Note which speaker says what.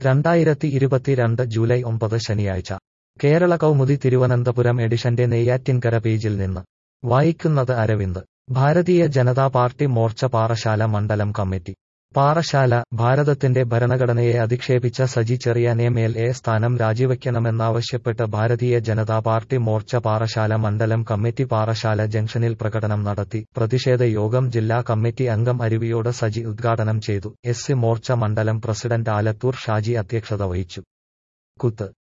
Speaker 1: രണ്ടായിരത്തി ഇരുപത്തിരണ്ട് ജൂലൈ ഒമ്പത് ശനിയാഴ്ച കേരള കൗമുദി തിരുവനന്തപുരം എഡിഷന്റെ നെയ്യാറ്റിൻകര പേജിൽ നിന്ന് വായിക്കുന്നത് അരവിന്ദ് ഭാരതീയ ജനതാ പാർട്ടി മോർച്ച പാറശാല മണ്ഡലം കമ്മിറ്റി പാറശാല ഭാരതത്തിന്റെ ഭരണഘടനയെ അധിക്ഷേപിച്ച Saji Cherian M L A സ്ഥാനം രാജിവെക്കണമെന്നാവശ്യപ്പെട്ട് ഭാരതീയ ജനതാ പാർട്ടി മോർച്ച പാറശാല മണ്ഡലം കമ്മിറ്റി പാറശാല ജംഗ്ഷനിൽ പ്രകടനം നടത്തി പ്രതിഷേധ യോഗം ജില്ലാ കമ്മിറ്റി അംഗം അരുവിയോട് സജി ഉദ്ഘാടനം ചെയ്തു എസ് സി മോർച്ച മണ്ഡലം പ്രസിഡന്റ് ആലത്തൂർ ഷാജി അധ്യക്ഷത വഹിച്ചു കുത്ത്